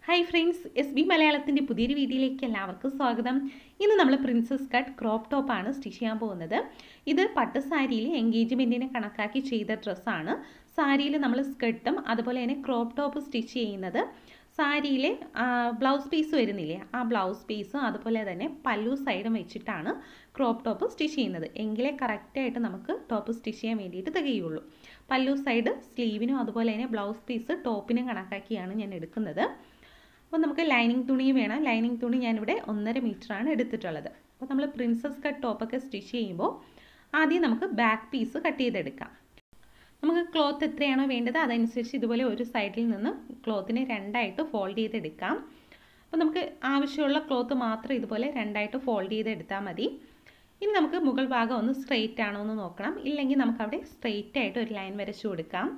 hi friends S B മലയാളത്തിൻ്റെ പുതിയൊരു വീഡിയോയിലേക്ക് എല്ലാവർക്കും സ്വാഗതം ഇന്ന് നമ്മൾ പ്രിൻസസ് കട്ട് ക്രോപ്പ് ടോപ്പാണ് സ്റ്റിച്ച് ചെയ്യാൻ പോകുന്നത് ഇത് പട്ട് സാരിയിൽ എൻഗേജ്മെൻറ്റിനെ കണക്കാക്കി ചെയ്ത ഡ്രസ്സാണ് സാരിയിൽ നമ്മൾ സ്കർട്ടും അതുപോലെ തന്നെ ക്രോപ്പ് ടോപ്പ് സ്റ്റിച്ച് ചെയ്യുന്നത് സാരിയിലെ ബ്ലൗസ് പീസ് വരുന്നില്ലേ ആ ബ്ലൗസ് പീസും അതുപോലെ തന്നെ പല്ലു സൈഡും വെച്ചിട്ടാണ് ക്രോപ്പ് ടോപ്പ് സ്റ്റിച്ച് ചെയ്യുന്നത് എങ്കിലേ കറക്റ്റായിട്ട് നമുക്ക് ടോപ്പ് സ്റ്റിച്ച് ചെയ്യാൻ വേണ്ടിയിട്ട് തികയുള്ളൂ പല്ലു സൈഡ് സ്ലീവിനും അതുപോലെ തന്നെ ബ്ലൗസ് പീസ് ടോപ്പിനും കണക്കാക്കിയാണ് ഞാൻ എടുക്കുന്നത് അപ്പോൾ നമുക്ക് ലൈനിങ് തുണിയും വേണം ലൈനിങ് തുണി ഞാനിവിടെ ഒന്നര മീറ്ററാണ് എടുത്തിട്ടുള്ളത് അപ്പോൾ നമ്മൾ പ്രിൻസസ് കട്ട് ടോപ്പൊക്കെ സ്റ്റിച്ച് ചെയ്യുമ്പോൾ ആദ്യം നമുക്ക് ബാക്ക് പീസ് കട്ട് ചെയ്തെടുക്കാം നമുക്ക് ക്ലോത്ത് എത്രയാണോ വേണ്ടത് അതനുസരിച്ച് ഇതുപോലെ ഒരു സൈഡിൽ നിന്ന് ക്ലോത്തിനെ രണ്ടായിട്ട് ഫോൾഡ് ചെയ്തെടുക്കാം അപ്പോൾ നമുക്ക് ആവശ്യമുള്ള ക്ലോത്ത് മാത്രം ഇതുപോലെ രണ്ടായിട്ട് ഫോൾഡ് ചെയ്തെടുത്താൽ മതി ഇനി നമുക്ക് മുകൾ ഭാഗം ഒന്ന് സ്ട്രെയിറ്റ് ആണോ എന്ന് നോക്കണം ഇല്ലെങ്കിൽ നമുക്ക് അവിടെ സ്ട്രെയിറ്റ് ആയിട്ട് ഒരു ലൈൻ വരച്ചു കൊടുക്കാം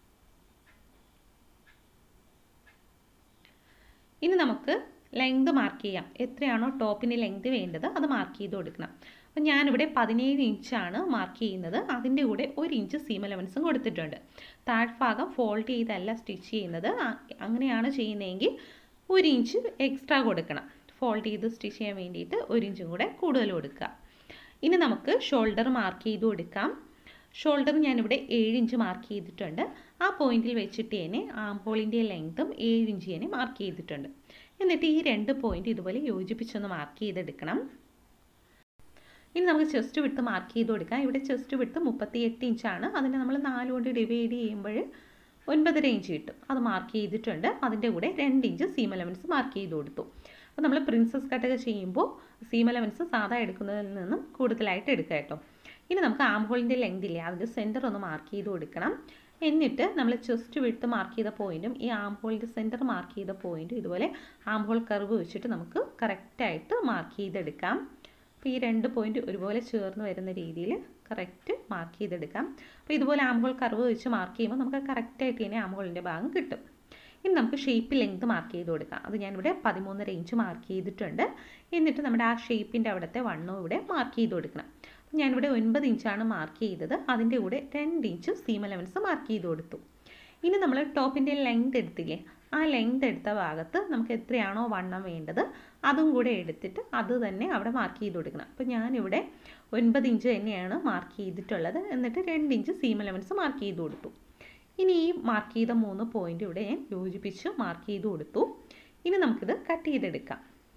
ഇനി നമുക്ക് ലെങ്ത് മാർക്ക് ചെയ്യാം എത്രയാണോ ടോപ്പിന് ലെങ്ത് വേണ്ടത് അത് മാർക്ക് ചെയ്ത് കൊടുക്കണം അപ്പം ഞാനിവിടെ പതിനേഴ് ഇഞ്ചാണ് മാർക്ക് ചെയ്യുന്നത് അതിൻ്റെ കൂടെ ഒരു ഇഞ്ച് സീം അലവൻസും കൊടുത്തിട്ടുണ്ട് താഴ്ഭാഗം ഫോൾഡ് ചെയ്തല്ല സ്റ്റിച്ച് ചെയ്യുന്നത് അങ്ങനെയാണ് ചെയ്യുന്നതെങ്കിൽ ഒരു ഇഞ്ച് എക്സ്ട്രാ കൊടുക്കണം ഫോൾഡ് ചെയ്ത് സ്റ്റിച്ച് ചെയ്യാൻ വേണ്ടിയിട്ട് ഒരു ഇഞ്ചും കൂടെ കൂടുതൽ കൊടുക്കുക ഇനി നമുക്ക് ഷോൾഡർ മാർക്ക് ചെയ്ത് കൊടുക്കാം ഷോൾഡർ ഞാനിവിടെ ഏഴ് ഇഞ്ച് മാർക്ക് ചെയ്തിട്ടുണ്ട് ആ പോയിന്റിൽ വെച്ചിട്ട് തന്നെ ആം ഹോളിൻ്റെ ലെങ്ത്തും ഏഴ് ഇഞ്ച് തന്നെ മാർക്ക് ചെയ്തിട്ടുണ്ട് എന്നിട്ട് ഈ രണ്ട് പോയിന്റ് ഇതുപോലെ യോജിപ്പിച്ചൊന്ന് മാർക്ക് ചെയ്തെടുക്കണം ഇനി നമുക്ക് ചെസ്റ്റ് വിട്ട് മാർക്ക് ചെയ്ത് കൊടുക്കാം ഇവിടെ ചെസ്റ്റ് വിട്ട് മുപ്പത്തി എട്ട് ഇഞ്ചാണ് അതിനെ നമ്മൾ നാല് കൊണ്ട് ഡിവൈഡ് ചെയ്യുമ്പോൾ ഒൻപതര ഇഞ്ച് കിട്ടും അത് മാർക്ക് ചെയ്തിട്ടുണ്ട് അതിൻ്റെ കൂടെ രണ്ട് ഇഞ്ച് സീം അലവൻസ് മാർക്ക് ചെയ്ത് കൊടുത്തു അപ്പോൾ നമ്മൾ പ്രിൻസസ് കട്ടൊക്കെ ചെയ്യുമ്പോൾ സീം അലവൻസ് സാധാ എടുക്കുന്നതിൽ നിന്നും കൂടുതലായിട്ട് എടുക്കുക കേട്ടോ ഇനി നമുക്ക് ആം ഹോളിൻ്റെ ലെങ്ത് ഇല്ലേ അതിൻ്റെ സെൻറ്റർ ഒന്ന് മാർക്ക് ചെയ്ത് കൊടുക്കണം എന്നിട്ട് നമ്മൾ ചെസ്റ്റ് വിട്ട് മാർക്ക് ചെയ്ത പോയിന്റും ഈ ആം ഹോളിൻ്റെ സെൻറ്റർ മാർക്ക് ചെയ്ത പോയിന്റും ഇതുപോലെ ആം ഹോൾ കർവ് വെച്ചിട്ട് നമുക്ക് കറക്റ്റായിട്ട് മാർക്ക് ചെയ്തെടുക്കാം അപ്പോൾ ഈ രണ്ട് പോയിന്റ് ഒരുപോലെ ചേർന്ന് വരുന്ന രീതിയിൽ കറക്റ്റ് മാർക്ക് ചെയ്തെടുക്കാം അപ്പോൾ ഇതുപോലെ ആം ഹോൾ കർവ് വെച്ച് മാർക്ക് ചെയ്യുമ്പോൾ നമുക്ക് കറക്റ്റായിട്ട് തന്നെ ആം ഹോളിൻ്റെ ഭാഗം കിട്ടും ഇനി നമുക്ക് ഷേപ്പ് ലെങ്ത് മാർക്ക് ചെയ്ത് കൊടുക്കാം അത് ഞാനിവിടെ പതിമൂന്നര ഇഞ്ച് മാർക്ക് ചെയ്തിട്ടുണ്ട് എന്നിട്ട് നമ്മുടെ ആ ഷേപ്പിൻ്റെ അവിടുത്തെ വണ്ണവും ഇവിടെ മാർക്ക് ചെയ്ത് കൊടുക്കണം ഞാനിവിടെ ഒൻപത് ഇഞ്ചാണ് മാർക്ക് ചെയ്തത് അതിൻ്റെ കൂടെ രണ്ട് ഇഞ്ച് സീം അലവൻസ് മാർക്ക് ചെയ്ത് കൊടുത്തു ഇനി നമ്മൾ ടോപ്പിൻ്റെ ലെങ്ത് എടുത്തില്ലേ ആ ലെങ്ത് എടുത്ത ഭാഗത്ത് നമുക്ക് എത്രയാണോ വണ്ണം വേണ്ടത് അതും കൂടെ എടുത്തിട്ട് അത് തന്നെ അവിടെ മാർക്ക് ചെയ്ത് കൊടുക്കണം അപ്പോൾ ഞാനിവിടെ ഒൻപത് ഇഞ്ച് തന്നെയാണ് മാർക്ക് ചെയ്തിട്ടുള്ളത് എന്നിട്ട് രണ്ട് ഇഞ്ച് സീം അലവൻസ് മാർക്ക് ചെയ്ത് കൊടുത്തു ഇനി ഈ മാർക്ക് ചെയ്ത മൂന്ന് പോയിന്റ് ഇവിടെ ഞാൻ യോജിപ്പിച്ച് മാർക്ക് ചെയ്ത് കൊടുത്തു ഇനി നമുക്കിത് കട്ട് ചെയ്തെടുക്കാം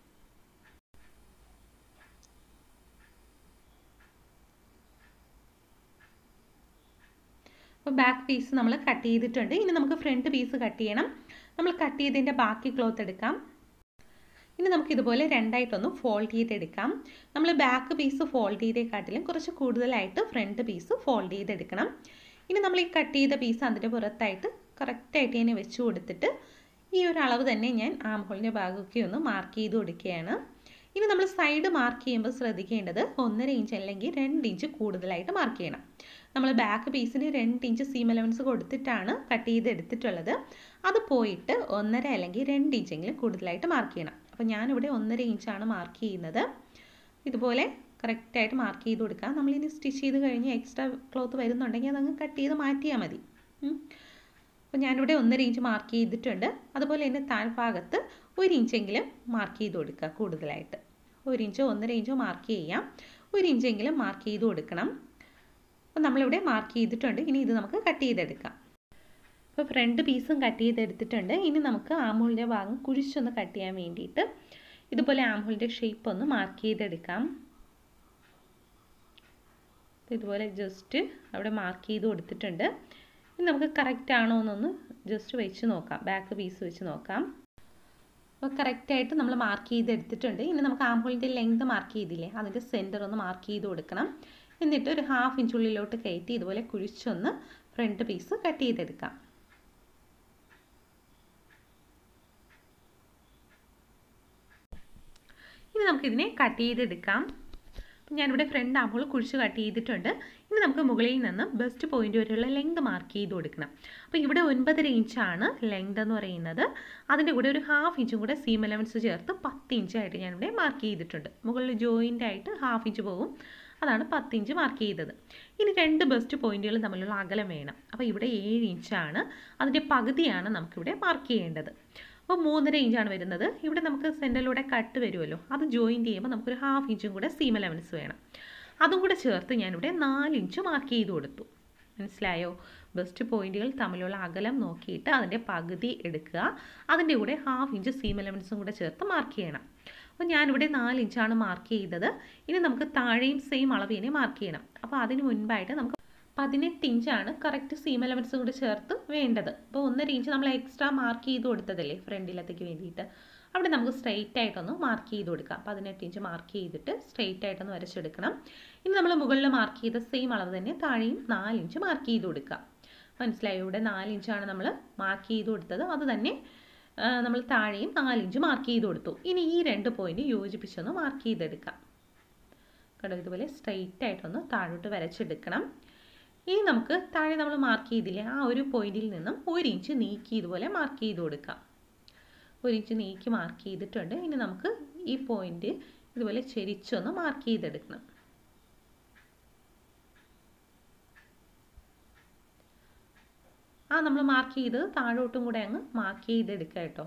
അപ്പോൾ ബാക്ക് പീസ് നമ്മൾ കട്ട് ചെയ്തിട്ടുണ്ട് ഇനി നമുക്ക് ഫ്രണ്ട് പീസ് കട്ട് ചെയ്യണം നമ്മൾ കട്ട് ചെയ്തതിൻ്റെ ബാക്കി ക്ലോത്ത് എടുക്കാം ഇനി നമുക്ക് ഇതുപോലെ രണ്ടായിട്ടൊന്ന് ഫോൾഡ് ചെയ്തെടുക്കാം നമ്മൾ ബാക്ക് പീസ് ഫോൾഡ് ചെയ്തേക്കാട്ടിലും കുറച്ച് കൂടുതലായിട്ട് ഫ്രണ്ട് പീസ് ഫോൾഡ് ചെയ്തെടുക്കണം ഇനി നമ്മൾ ഈ കട്ട് ചെയ്ത പീസ് അതിൻ്റെ പുറത്തായിട്ട് കറക്റ്റായിട്ട് തന്നെ വെച്ച് കൊടുത്തിട്ട് ഈ ഒരു അളവ് തന്നെ ഞാൻ ആം ഹോളിൻ്റെ ഭാഗമൊക്കെ ഒന്ന് മാർക്ക് ചെയ്ത് കൊടുക്കുകയാണ് ഇനി നമ്മൾ സൈഡ് മാർക്ക് ചെയ്യുമ്പോൾ ശ്രദ്ധിക്കേണ്ടത് ഒന്നര ഇഞ്ച് അല്ലെങ്കിൽ രണ്ട് ഇഞ്ച് കൂടുതലായിട്ട് മാർക്ക് ചെയ്യണം നമ്മൾ ബാക്ക് പീസിന് രണ്ട് ഇഞ്ച് സീം അലവൻസ് കൊടുത്തിട്ടാണ് കട്ട് ചെയ്ത് എടുത്തിട്ടുള്ളത് അത് പോയിട്ട് ഒന്നര അല്ലെങ്കിൽ രണ്ട് ഇഞ്ചെങ്കിലും കൂടുതലായിട്ട് മാർക്ക് ചെയ്യണം അപ്പോൾ ഞാനിവിടെ ഒന്നര ഇഞ്ചാണ് മാർക്ക് ചെയ്യുന്നത് ഇതുപോലെ കറക്റ്റായിട്ട് മാർക്ക് ചെയ്ത് കൊടുക്കുക നമ്മളിനി സ്റ്റിച്ച് ചെയ്ത് കഴിഞ്ഞ് എക്സ്ട്രാ ക്ലോത്ത് വരുന്നുണ്ടെങ്കിൽ അതങ്ങ് കട്ട് ചെയ്ത് മാറ്റിയാൽ മതി അപ്പോൾ ഞാനിവിടെ ഒന്നര ഇഞ്ച് മാർക്ക് ചെയ്തിട്ടുണ്ട് അതുപോലെ തന്നെ താഴ്ഭാഗത്ത് ഒരു ഇഞ്ചെങ്കിലും മാർക്ക് ചെയ്ത് കൊടുക്കുക കൂടുതലായിട്ട് ഒരു ഇഞ്ചോ ഒന്നര ഇഞ്ചോ മാർക്ക് ചെയ്യാം ഒരു ഇഞ്ചെങ്കിലും മാർക്ക് ചെയ്ത് കൊടുക്കണം അപ്പോൾ നമ്മളിവിടെ മാർക്ക് ചെയ്തിട്ടുണ്ട് ഇനി ഇത് നമുക്ക് കട്ട് ചെയ്തെടുക്കാം അപ്പോൾ ഫ്രണ്ട് പീസും കട്ട് ചെയ്തെടുത്തിട്ടുണ്ട് ഇനി നമുക്ക് ആമൂളിൻ്റെ ഭാഗം കുഴിച്ചൊന്ന് കട്ട് ചെയ്യാൻ വേണ്ടിയിട്ട് ഇതുപോലെ ആമൂളിൻ്റെ ഷേപ്പ് ഒന്ന് മാർക്ക് ചെയ്തെടുക്കാം ഇതുപോലെ ജസ്റ്റ് അവിടെ മാർക്ക് ചെയ്ത് കൊടുത്തിട്ടുണ്ട് ഇനി നമുക്ക് കറക്റ്റ് ആണോ എന്നൊന്ന് ജസ്റ്റ് വെച്ച് നോക്കാം ബാക്ക് പീസ് വെച്ച് നോക്കാം അപ്പോൾ കറക്റ്റായിട്ട് നമ്മൾ മാർക്ക് ചെയ്ത് എടുത്തിട്ടുണ്ട് ഇനി നമുക്ക് ആംഹോളിൻ്റെ ലെങ്ത് മാർക്ക് ചെയ്തില്ലേ അതിൻ്റെ സെൻറ്റർ ഒന്ന് മാർക്ക് ചെയ്ത് കൊടുക്കണം എന്നിട്ട് ഒരു ഹാഫ് ഇഞ്ച് ഉള്ളിലോട്ട് കയറ്റി ഇതുപോലെ കുഴിച്ചൊന്ന് ഫ്രണ്ട് പീസ് കട്ട് ചെയ്തെടുക്കാം ഇനി നമുക്കിതിനെ കട്ട് ചെയ്തെടുക്കാം ഞാനിവിടെ ഫ്രണ്ട് ആമ്പോൾ കുഴിച്ച് കട്ട് ചെയ്തിട്ടുണ്ട് ഇനി നമുക്ക് മുകളിൽ നിന്ന് ബെസ്റ്റ് പോയിന്റ് വരെയുള്ള ലെങ്ത് മാർക്ക് ചെയ്ത് കൊടുക്കണം അപ്പോൾ ഇവിടെ ഒൻപതര ഇഞ്ചാണ് ലെങ്ത് എന്ന് പറയുന്നത് അതിൻ്റെ കൂടെ ഒരു ഹാഫ് ഇഞ്ചും കൂടെ സീം അലവൻസ് ചേർത്ത് പത്ത് ഇഞ്ചായിട്ട് ഞാനിവിടെ മാർക്ക് ചെയ്തിട്ടുണ്ട് മുകളിൽ ജോയിൻ്റ് ആയിട്ട് ഹാഫ് ഇഞ്ച് പോകും അതാണ് പത്ത് ഇഞ്ച് മാർക്ക് ചെയ്തത് ഇനി രണ്ട് ബെസ്റ്റ് പോയിന്റുകൾ തമ്മിലുള്ള അകലം വേണം അപ്പോൾ ഇവിടെ ഏഴ് ഇഞ്ചാണ് അതിൻ്റെ പകുതിയാണ് നമുക്കിവിടെ മാർക്ക് ചെയ്യേണ്ടത് അപ്പോൾ മൂന്നര ഇഞ്ചാണ് വരുന്നത് ഇവിടെ നമുക്ക് സെൻറ്ററിലൂടെ കട്ട് വരുമല്ലോ അത് ജോയിൻറ്റ് ചെയ്യുമ്പോൾ നമുക്കൊരു ഹാഫ് ഇഞ്ചും കൂടെ സീം അലവൻസ് വേണം അതും കൂടെ ചേർത്ത് ഞാനിവിടെ നാല് ഇഞ്ച് മാർക്ക് ചെയ്ത് കൊടുത്തു മനസ്സിലായോ ബെസ്റ്റ് പോയിന്റുകൾ തമ്മിലുള്ള അകലം നോക്കിയിട്ട് അതിൻ്റെ പകുതി എടുക്കുക അതിൻ്റെ കൂടെ ഹാഫ് ഇഞ്ച് സീം എലമെൻസും കൂടെ ചേർത്ത് മാർക്ക് ചെയ്യണം അപ്പോൾ ഞാനിവിടെ നാല് ഇഞ്ചാണ് മാർക്ക് ചെയ്തത് ഇനി നമുക്ക് താഴെയും സെയിം അളവ് തന്നെ മാർക്ക് ചെയ്യണം അപ്പോൾ അതിന് മുൻപായിട്ട് നമുക്ക് പതിനെട്ട് ഇഞ്ചാണ് കറക്റ്റ് സീം എലമെൻസും കൂടെ ചേർത്ത് വേണ്ടത് അപ്പോൾ ഒന്നര ഇഞ്ച് നമ്മൾ എക്സ്ട്രാ മാർക്ക് ചെയ്ത് കൊടുത്തതല്ലേ ഫ്രണ്ടിലത്തേക്ക് വേണ്ടിയിട്ട് അവിടെ നമുക്ക് സ്ട്രെയിറ്റ് ആയിട്ടൊന്ന് മാർക്ക് ചെയ്ത് കൊടുക്കാം പതിനെട്ട് ഇഞ്ച് മാർക്ക് ചെയ്തിട്ട് സ്ട്രെയിറ്റ് ആയിട്ടൊന്ന് വരച്ചെടുക്കണം ഇനി നമ്മൾ മുകളിൽ മാർക്ക് ചെയ്ത സെയിം അളവ് തന്നെ താഴെയും നാല് ഇഞ്ച് മാർക്ക് ചെയ്ത് കൊടുക്കുക മനസ്സിലായോ ഇവിടെ നാല് ഇഞ്ചാണ് നമ്മൾ മാർക്ക് ചെയ്ത് കൊടുത്തത് അത് തന്നെ നമ്മൾ താഴെയും നാല് ഇഞ്ച് മാർക്ക് ചെയ്ത് കൊടുത്തു ഇനി ഈ രണ്ട് പോയിന്റ് യോജിപ്പിച്ചൊന്ന് മാർക്ക് ചെയ്തെടുക്കാം കണ്ടോ ഇതുപോലെ സ്ട്രെയിറ്റ് ആയിട്ടൊന്ന് താഴോട്ട് വരച്ചെടുക്കണം ഇനി നമുക്ക് താഴെ നമ്മൾ മാർക്ക് ചെയ്തില്ലേ ആ ഒരു പോയിന്റിൽ നിന്നും ഒരു ഇഞ്ച് നീക്കി ഇതുപോലെ മാർക്ക് ചെയ്ത് കൊടുക്കാം ഒരു ഇഞ്ച് നീക്കി മാർക്ക് ചെയ്തിട്ടുണ്ട് ഇനി നമുക്ക് ഈ പോയിന്റ് ഇതുപോലെ ചെരിച്ചൊന്ന് മാർക്ക് ചെയ്തെടുക്കണം ആ നമ്മൾ മാർക്ക് ചെയ്ത് താഴോട്ടും കൂടെ അങ്ങ് മാർക്ക് ചെയ്തെടുക്കുക കേട്ടോ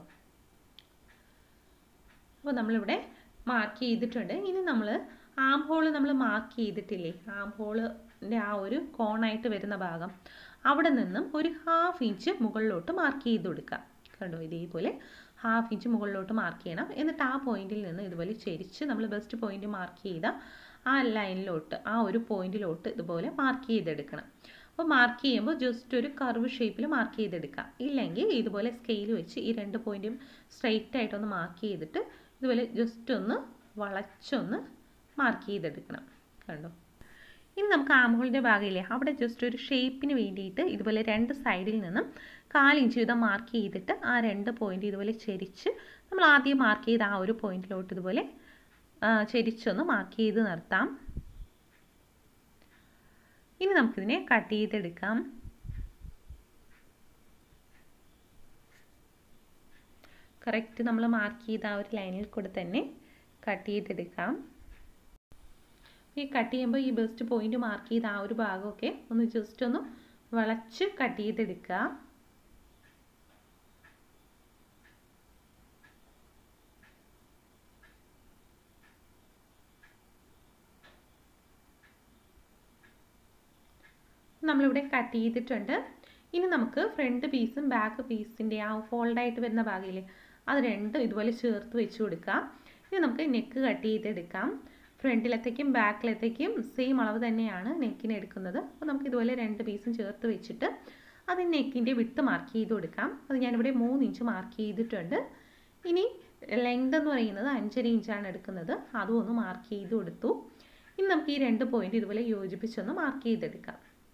അപ്പോൾ നമ്മളിവിടെ മാർക്ക് ചെയ്തിട്ടുണ്ട് ഇനി നമ്മൾ ആം ഹോള് നമ്മൾ മാർക്ക് ചെയ്തിട്ടില്ലേ ആം ഹോളിൻ്റെ ആ ഒരു കോണായിട്ട് വരുന്ന ഭാഗം അവിടെ നിന്നും ഒരു ഹാഫ് ഇഞ്ച് മുകളിലോട്ട് മാർക്ക് ചെയ്ത് കൊടുക്കുക കണ്ടോ ഇതേപോലെ ഹാഫ് ഇഞ്ച് മുകളിലോട്ട് മാർക്ക് ചെയ്യണം എന്നിട്ട് ആ പോയിന്റിൽ നിന്ന് ഇതുപോലെ ചെരിച്ച് നമ്മൾ ബെസ്റ്റ് പോയിന്റ് മാർക്ക് ചെയ്ത ആ ലൈനിലോട്ട് ആ ഒരു പോയിന്റിലോട്ട് ഇതുപോലെ മാർക്ക് ചെയ്തെടുക്കണം അപ്പോൾ മാർക്ക് ചെയ്യുമ്പോൾ ജസ്റ്റ് ഒരു കർവ് ഷേപ്പിൽ മാർക്ക് ചെയ്തെടുക്കാം ഇല്ലെങ്കിൽ ഇതുപോലെ സ്കെയിൽ വെച്ച് ഈ രണ്ട് പോയിന്റും സ്ട്രെയിറ്റ് ആയിട്ടൊന്ന് മാർക്ക് ചെയ്തിട്ട് ഇതുപോലെ ജസ്റ്റ് ഒന്ന് വളച്ചൊന്ന് മാർക്ക് ചെയ്തെടുക്കണം കണ്ടോ ഇനി നമുക്ക് ആമുകളുടെ ഭാഗമില്ലേ അവിടെ ജസ്റ്റ് ഒരു ഷേപ്പിന് വേണ്ടിയിട്ട് ഇതുപോലെ രണ്ട് സൈഡിൽ നിന്നും കാലിഞ്ച് വീതം മാർക്ക് ചെയ്തിട്ട് ആ രണ്ട് പോയിന്റ് ഇതുപോലെ ചെരിച്ച് നമ്മൾ ആദ്യം മാർക്ക് ചെയ്ത ആ ഒരു പോയിന്റിലോട്ട് ഇതുപോലെ ചെരിച്ചൊന്ന് മാർക്ക് ചെയ്ത് നിർത്താം ഇനി നമുക്കിതിനെ കട്ട് ചെയ്തെടുക്കാം കറക്റ്റ് നമ്മൾ മാർക്ക് ചെയ്ത ആ ഒരു ലൈനിൽ കൂടെ തന്നെ കട്ട് ചെയ്തെടുക്കാം ഈ കട്ട് ചെയ്യുമ്പോൾ ഈ ബെസ്റ്റ് പോയിന്റ് മാർക്ക് ചെയ്ത ആ ഒരു ഭാഗമൊക്കെ ഒന്ന് ജസ്റ്റ് ഒന്ന് വളച്ച് കട്ട് ചെയ്തെടുക്കുക നമ്മളിവിടെ കട്ട് ചെയ്തിട്ടുണ്ട് ഇനി നമുക്ക് ഫ്രണ്ട് പീസും ബാക്ക് പീസിൻ്റെ ആ ഫോൾഡായിട്ട് വരുന്ന ഭാഗമില്ലേ അത് രണ്ടും ഇതുപോലെ ചേർത്ത് വെച്ച് കൊടുക്കാം ഇനി നമുക്ക് നെക്ക് കട്ട് ചെയ്തെടുക്കാം ഫ്രണ്ടിലത്തേക്കും ബാക്കിലത്തേക്കും സെയിം അളവ് തന്നെയാണ് നെക്കിന് എടുക്കുന്നത് അപ്പോൾ നമുക്ക് ഇതുപോലെ രണ്ട് പീസും ചേർത്ത് വെച്ചിട്ട് അത് നെക്കിൻ്റെ വിട്ട് മാർക്ക് ചെയ്ത് കൊടുക്കാം അത് ഞാനിവിടെ മൂന്ന് ഇഞ്ച് മാർക്ക് ചെയ്തിട്ടുണ്ട് ഇനി ലെങ്ത് എന്ന് പറയുന്നത് അഞ്ചര ഇഞ്ചാണ് എടുക്കുന്നത് അതും ഒന്ന് മാർക്ക് ചെയ്ത് കൊടുത്തു ഇനി നമുക്ക് ഈ രണ്ട് പോയിന്റ് ഇതുപോലെ യോജിപ്പിച്ചൊന്ന് മാർക്ക് ചെയ്തെടുക്കാം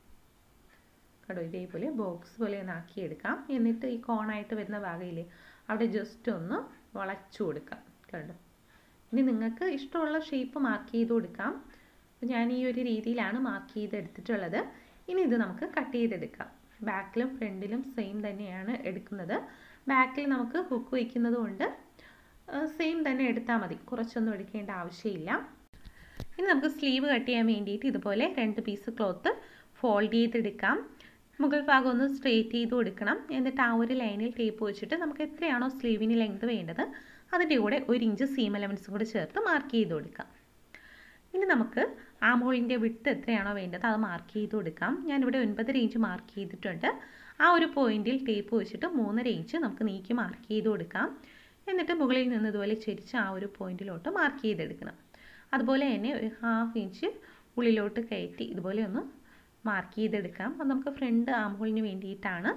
കണ്ടോ ഇതേപോലെ ബോക്സ് പോലെ ഒന്ന് ആക്കിയെടുക്കാം എന്നിട്ട് ഈ കോണായിട്ട് വരുന്ന ഭാഗയില്ലേ അവിടെ ജസ്റ്റ് ഒന്ന് വളച്ചു കൊടുക്കാം കണ്ടോ ഇനി നിങ്ങൾക്ക് ഇഷ്ടമുള്ള ഷേപ്പ് മാർക്ക് ചെയ്ത് കൊടുക്കാം അപ്പോൾ ഞാൻ ഈ ഒരു രീതിയിലാണ് മാർക്ക് ചെയ്തെടുത്തിട്ടുള്ളത് ഇനി ഇത് നമുക്ക് കട്ട് ചെയ്തെടുക്കാം ബാക്കിലും ഫ്രണ്ടിലും സെയിം തന്നെയാണ് എടുക്കുന്നത് ബാക്കിൽ നമുക്ക് ഹുക്ക് വയ്ക്കുന്നത് കൊണ്ട് സെയിം തന്നെ എടുത്താൽ മതി കുറച്ചൊന്നും എടുക്കേണ്ട ആവശ്യമില്ല ഇനി നമുക്ക് സ്ലീവ് കട്ട് ചെയ്യാൻ വേണ്ടിയിട്ട് ഇതുപോലെ രണ്ട് പീസ് ക്ലോത്ത് ഫോൾഡ് ചെയ്തെടുക്കാം മുകൾ ഭാഗം ഒന്ന് സ്ട്രെയിറ്റ് ചെയ്ത് കൊടുക്കണം എന്നിട്ട് ആ ഒരു ലൈനിൽ ടേപ്പ് വെച്ചിട്ട് നമുക്ക് എത്രയാണോ സ്ലീവിന് ലെങ്ത് വേണ്ടത് അതിൻ്റെ കൂടെ ഒരു ഇഞ്ച് സീം എലമെൻസും കൂടെ ചേർത്ത് മാർക്ക് ചെയ്ത് കൊടുക്കാം ഇനി നമുക്ക് ആ മോളിൻ്റെ വിട്ട് എത്രയാണോ വേണ്ടത് അത് മാർക്ക് ചെയ്ത് കൊടുക്കാം ഞാനിവിടെ ഒൻപതര ഇഞ്ച് മാർക്ക് ചെയ്തിട്ടുണ്ട് ആ ഒരു പോയിന്റിൽ ടേപ്പ് വെച്ചിട്ട് മൂന്നര ഇഞ്ച് നമുക്ക് നീക്കി മാർക്ക് ചെയ്ത് കൊടുക്കാം എന്നിട്ട് മുകളിൽ നിന്ന് ഇതുപോലെ ചെരിച്ച് ആ ഒരു പോയിന്റിലോട്ട് മാർക്ക് ചെയ്തെടുക്കണം അതുപോലെ തന്നെ ഒരു ഹാഫ് ഇഞ്ച് ഉള്ളിലോട്ട് കയറ്റി ഇതുപോലെ ഒന്ന് മാർക്ക് ചെയ്തെടുക്കാം അത് നമുക്ക് ഫ്രണ്ട് ആംഹോളിന് വേണ്ടിയിട്ടാണ്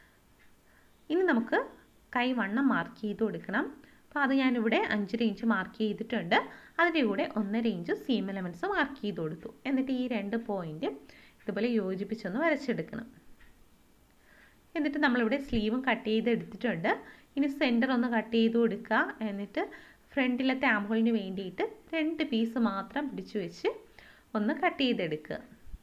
ഇനി നമുക്ക് കൈ വണ്ണം മാർക്ക് ചെയ്ത് കൊടുക്കണം അപ്പോൾ അത് ഞാനിവിടെ അഞ്ചര ഇഞ്ച് മാർക്ക് ചെയ്തിട്ടുണ്ട് അതിൻ്റെ കൂടെ ഒന്നര ഇഞ്ച് സീം എലമെൻറ്റ്സ് മാർക്ക് ചെയ്ത് കൊടുത്തു എന്നിട്ട് ഈ രണ്ട് പോയിൻ്റ് ഇതുപോലെ യോജിപ്പിച്ചൊന്ന് വരച്ചെടുക്കണം എന്നിട്ട് നമ്മളിവിടെ സ്ലീവും കട്ട് ചെയ്ത് എടുത്തിട്ടുണ്ട് ഇനി സെൻറ്റർ ഒന്ന് കട്ട് ചെയ്ത് കൊടുക്കുക എന്നിട്ട് ഫ്രണ്ടിലത്തെ ആംഹോളിന് വേണ്ടിയിട്ട് രണ്ട് പീസ് മാത്രം പിടിച്ചു വെച്ച് ഒന്ന് കട്ട് ചെയ്തെടുക്കുക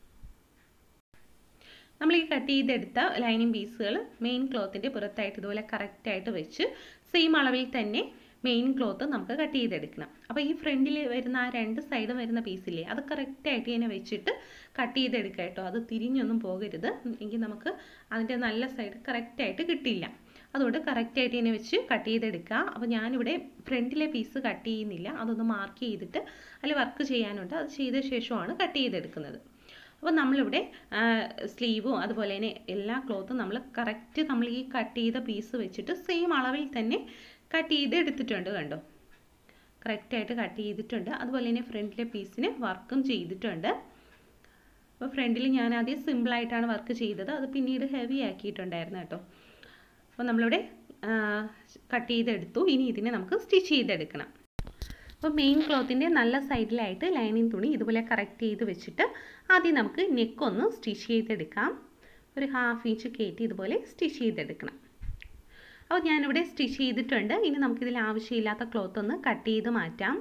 നമ്മൾ ഈ കട്ട് ചെയ്തെടുത്ത ലൈനിങ് പീസുകൾ മെയിൻ ക്ലോത്തിൻ്റെ പുറത്തായിട്ട് ഇതുപോലെ കറക്റ്റായിട്ട് വെച്ച് സെയിം അളവിൽ തന്നെ മെയിൻ ക്ലോത്ത് നമുക്ക് കട്ട് ചെയ്തെടുക്കണം അപ്പോൾ ഈ ഫ്രണ്ടിൽ വരുന്ന ആ രണ്ട് സൈഡും വരുന്ന പീസില്ലേ അത് കറക്റ്റായിട്ട് ഇങ്ങനെ വെച്ചിട്ട് കട്ട് ചെയ്തെടുക്കുക കേട്ടോ അത് തിരിഞ്ഞൊന്നും പോകരുത് എങ്കിൽ നമുക്ക് അതിൻ്റെ നല്ല സൈഡ് കറക്റ്റായിട്ട് കിട്ടില്ല അതുകൊണ്ട് കറക്റ്റായിട്ട് ഇതിനെ വെച്ച് കട്ട് ചെയ്തെടുക്കുക അപ്പോൾ ഞാനിവിടെ ഫ്രണ്ടിലെ പീസ് കട്ട് ചെയ്യുന്നില്ല അതൊന്ന് മാർക്ക് ചെയ്തിട്ട് അതിൽ വർക്ക് ചെയ്യാനുണ്ട് അത് ചെയ്ത ശേഷമാണ് കട്ട് ചെയ്തെടുക്കുന്നത് അപ്പോൾ നമ്മളിവിടെ സ്ലീവും അതുപോലെ തന്നെ എല്ലാ ക്ലോത്തും നമ്മൾ കറക്റ്റ് നമ്മൾ ഈ കട്ട് ചെയ്ത പീസ് വെച്ചിട്ട് സെയിം അളവിൽ തന്നെ കട്ട് ചെയ്ത് എടുത്തിട്ടുണ്ട് കണ്ടോ കറക്റ്റായിട്ട് കട്ട് ചെയ്തിട്ടുണ്ട് അതുപോലെ തന്നെ ഫ്രണ്ടിലെ പീസിന് വർക്കും ചെയ്തിട്ടുണ്ട് അപ്പോൾ ഫ്രണ്ടിൽ ഞാൻ ആദ്യം സിമ്പിളായിട്ടാണ് വർക്ക് ചെയ്തത് അത് പിന്നീട് ഹെവി ആക്കിയിട്ടുണ്ടായിരുന്നു കേട്ടോ അപ്പോൾ നമ്മളിവിടെ കട്ട് ചെയ്തെടുത്തു ഇനി ഇതിനെ നമുക്ക് സ്റ്റിച്ച് ചെയ്തെടുക്കണം അപ്പോൾ മെയിൻ ക്ലോത്തിൻ്റെ നല്ല സൈഡിലായിട്ട് ലൈനിങ് തുണി ഇതുപോലെ കറക്റ്റ് ചെയ്ത് വെച്ചിട്ട് ആദ്യം നമുക്ക് നെക്കൊന്ന് സ്റ്റിച്ച് ചെയ്തെടുക്കാം ഒരു ഹാഫ് ഇഞ്ച് കയറ്റി ഇതുപോലെ സ്റ്റിച്ച് ചെയ്തെടുക്കണം അപ്പോൾ ഞാനിവിടെ സ്റ്റിച്ച് ചെയ്തിട്ടുണ്ട് ഇനി നമുക്കിതിൽ ആവശ്യമില്ലാത്ത ക്ലോത്ത് ഒന്ന് കട്ട് ചെയ്ത് മാറ്റാം